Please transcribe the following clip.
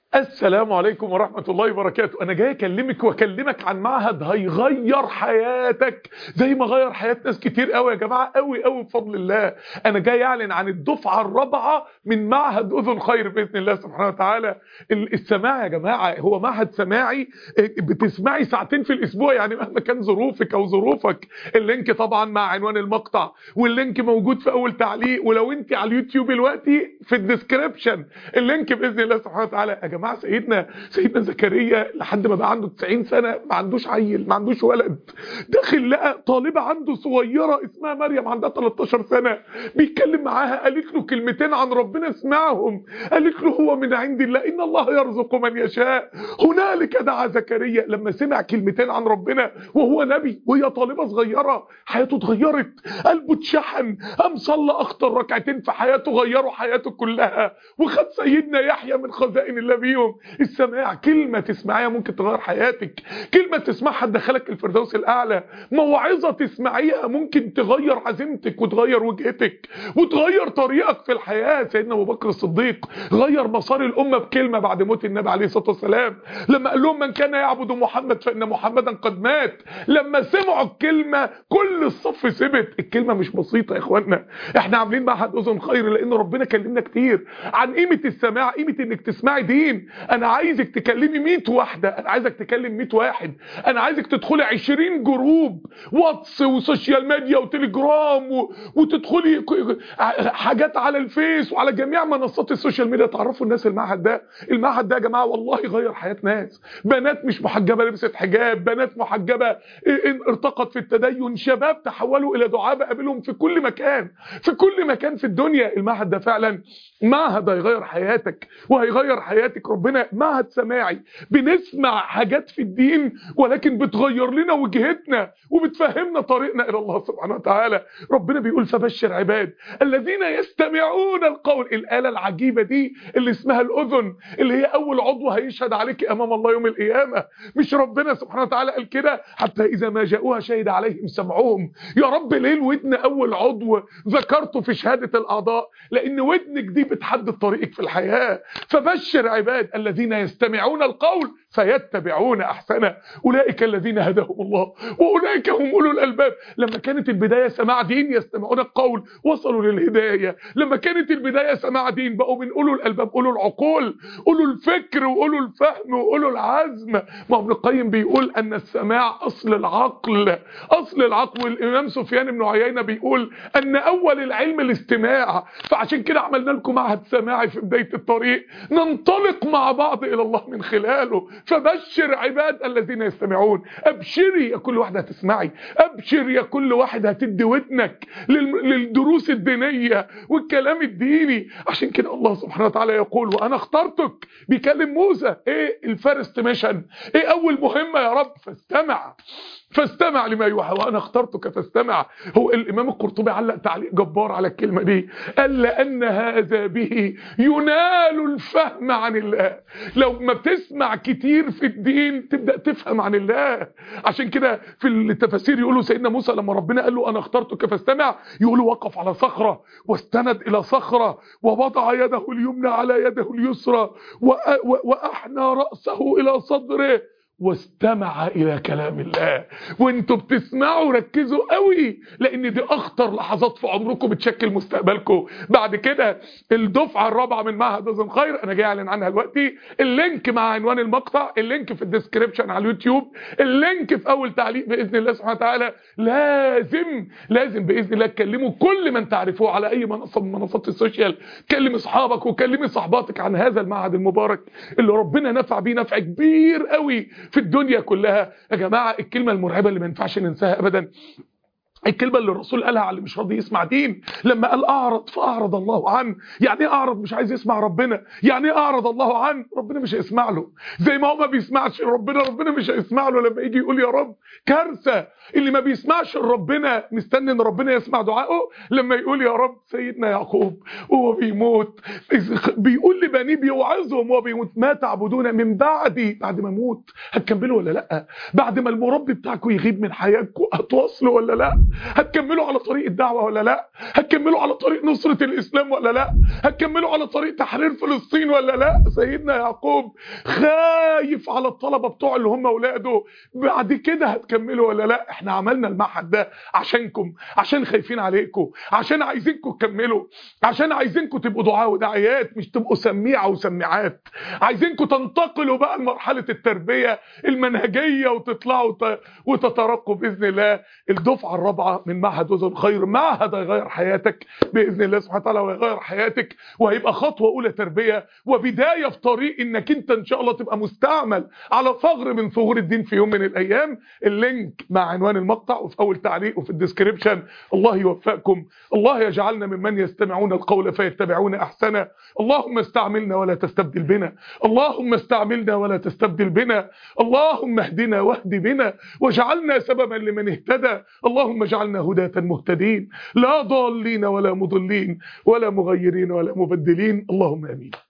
السلام عليكم ورحمة الله وبركاته أنا جاي أكلمك وأكلمك عن معهد هيغير حياتك زي ما غير حياة ناس كتير قوي يا جماعة قوي قوي بفضل الله أنا جاي أعلن عن الدفعة الرابعة من معهد أذن خير بإذن الله سبحانه وتعالى السماع يا جماعة هو معهد سماعي بتسمعي ساعتين في الأسبوع يعني مهما كان ظروفك أو ظروفك اللينك طبعا مع عنوان المقطع واللينك موجود في أول تعليق ولو أنت على اليوتيوب دلوقتي في الديسكريبشن اللينك بإذن الله سبحانه وتعالى يا جماعة سيدنا سيدنا زكريا لحد ما بقى عنده 90 سنة ما عندوش عيل ما عندوش ولد داخل لقى طالبة عنده صغيرة اسمها مريم عندها 13 سنة بيتكلم معاها قالت له كلمتين عن ربنا اسمعهم قالت له هو من عند الله إن الله يرزق من يشاء هنالك دعا زكريا لما سمع كلمتين عن ربنا وهو نبي وهي طالبة صغيرة حياته اتغيرت قلبه اتشحن قام صلى أخطر ركعتين في حياته غيروا حياته كلها وخد سيدنا يحيى من خزائن الله بيهم السماع كلمة تسمعيها ممكن تغير حياتك كلمة تسمعها تدخلك الفردوس الأعلى موعظة تسمعيها ممكن تغير عزيمتك وتغير وجهتك وتغير طريقك في الحياة سيدنا أبو بكر الصديق غير مسار الأمة بكلمة بعد موت النبي عليه الصلاة والسلام لما قال لهم من كان يعبد محمد فإن محمدا قد مات لما سمعوا الكلمة كل الصف ثبت الكلمة مش بسيطة يا إخوانا احنا عاملين معهد أذن خير لأن ربنا كلمنا كتير عن قيمة السماع قيمة إنك تسمعي دين انا عايزك تكلمي 100 واحدة انا عايزك تكلم 100 واحد انا عايزك تدخلي 20 جروب واتس وسوشيال ميديا وتليجرام و... وتدخلي حاجات على الفيس وعلى جميع منصات السوشيال ميديا تعرفوا الناس المعهد ده المعهد ده يا جماعة والله غير حياة ناس بنات مش محجبة لبست حجاب بنات محجبة ارتقت في التدين شباب تحولوا الى دعاء بقابلهم في كل مكان في كل مكان في الدنيا المعهد ده فعلا معهد هيغير حياتك وهيغير حياتك ربنا معهد سماعي بنسمع حاجات في الدين ولكن بتغير لنا وجهتنا وبتفهمنا طريقنا الى الله سبحانه وتعالى ربنا بيقول فبشر عباد الذين يستمعون القول الآلة العجيبة دي اللي اسمها الأذن اللي هي أول عضو هيشهد عليك أمام الله يوم القيامة مش ربنا سبحانه وتعالى قال كده حتى إذا ما جاءوها شهد عليهم سمعهم يا رب ليه الودن أول عضو ذكرته في شهادة الأعضاء لأن ودنك دي بتحدد طريقك في الحياة فبشر عباد الذين يستمعون القول فيتبعون احسنه اولئك الذين هداهم الله واولئك هم اولو الالباب لما كانت البدايه سماع دين يستمعون القول وصلوا للهدايه لما كانت البدايه سماع دين بقوا من اولو الالباب اولو العقول اولو الفكر واولو الفهم واولو العزم ما ابن القيم بيقول ان السماع اصل العقل اصل العقل والامام سفيان بن عيينه بيقول ان اول العلم الاستماع فعشان كده عملنا لكم معهد سماعي في بدايه الطريق ننطلق مع بعض الى الله من خلاله فبشر عباد الذين يستمعون ابشري يا كل واحده هتسمعي ابشر يا كل واحد هتدي ودنك للدروس الدينيه والكلام الديني عشان كده الله سبحانه وتعالى يقول وانا اخترتك بيكلم موسى ايه الفيرست ميشن ايه اول مهمه يا رب فاستمع فاستمع لما يوحى وانا اخترتك فاستمع هو الامام القرطبي علق تعليق جبار على الكلمه دي قال لان هذا به ينال الفهم عن الله لو ما بتسمع كتير في الدين تبدا تفهم عن الله عشان كده في التفاسير يقولوا سيدنا موسى لما ربنا قال له انا اخترتك فاستمع يقولوا وقف على صخره واستند الى صخره ووضع يده اليمنى على يده اليسرى واحنى راسه الى صدره واستمع الى كلام الله وانتوا بتسمعوا ركزوا قوي لان دي اخطر لحظات في عمركم بتشكل مستقبلكم بعد كده الدفعه الرابعه من معهد اذن خير انا جاي اعلن عنها دلوقتي اللينك مع عنوان المقطع اللينك في الديسكريبشن على اليوتيوب اللينك في اول تعليق باذن الله سبحانه وتعالى لازم لازم باذن الله تكلموا كل من تعرفوه على اي منصه من منصات السوشيال كلم اصحابك وكلمي صحباتك عن هذا المعهد المبارك اللي ربنا نفع بيه نفع كبير قوي في الدنيا كلها يا جماعة الكلمة المرعبة اللي ما ينفعش ننساها أبدا الكلمة اللي الرسول قالها على اللي مش راضي يسمع دين لما قال أعرض فأعرض الله عنه يعني ايه أعرض مش عايز يسمع ربنا يعني ايه أعرض الله عنه ربنا مش هيسمع له زي ما هو ما بيسمعش ربنا ربنا مش هيسمع له لما يجي يقول يا رب كارثة اللي ما بيسمعش ربنا مستني ان ربنا يسمع دعائه لما يقول يا رب سيدنا يعقوب وهو بيموت بيقول لبنيه بيوعظهم وهو بيموت ما تعبدون من بعدي بعد ما اموت هتكملوا ولا لا بعد ما المربي بتاعكم يغيب من حياتكم هتواصلوا ولا لا هتكملوا على طريق الدعوه ولا لا هتكملوا على طريق نصره الاسلام ولا لا هتكملوا على طريق تحرير فلسطين ولا لا سيدنا يعقوب خايف على الطلبه بتوع اللي هم اولاده بعد كده هتكملوا ولا لا احنا عملنا المعهد ده عشانكم عشان خايفين عليكم عشان عايزينكم تكملوا عشان عايزينكم تبقوا دعاء وداعيات مش تبقوا سميعه وسميعات عايزينكم تنتقلوا بقى لمرحله التربيه المنهجيه وتطلعوا وت- وتترقوا باذن الله الدفعه الرابعه من معهد وزن الخير معهد هيغير حياتك باذن الله سبحانه وتعالى وهيغير حياتك وهيبقى خطوه اولى تربيه وبدايه في طريق انك انت ان شاء الله تبقى مستعمل على ثغر من ثغور الدين في يوم من الايام اللينك مع عنوان المقطع وفي اول تعليق وفي الديسكريبشن الله يوفقكم الله يجعلنا ممن يستمعون القول فيتبعون احسنه اللهم استعملنا ولا تستبدل بنا اللهم استعملنا ولا تستبدل بنا اللهم اهدنا واهد بنا واجعلنا سببا لمن اهتدى اللهم اجعلنا هداة مهتدين لا ضالين ولا مضلين ولا مغيرين ولا مبدلين اللهم امين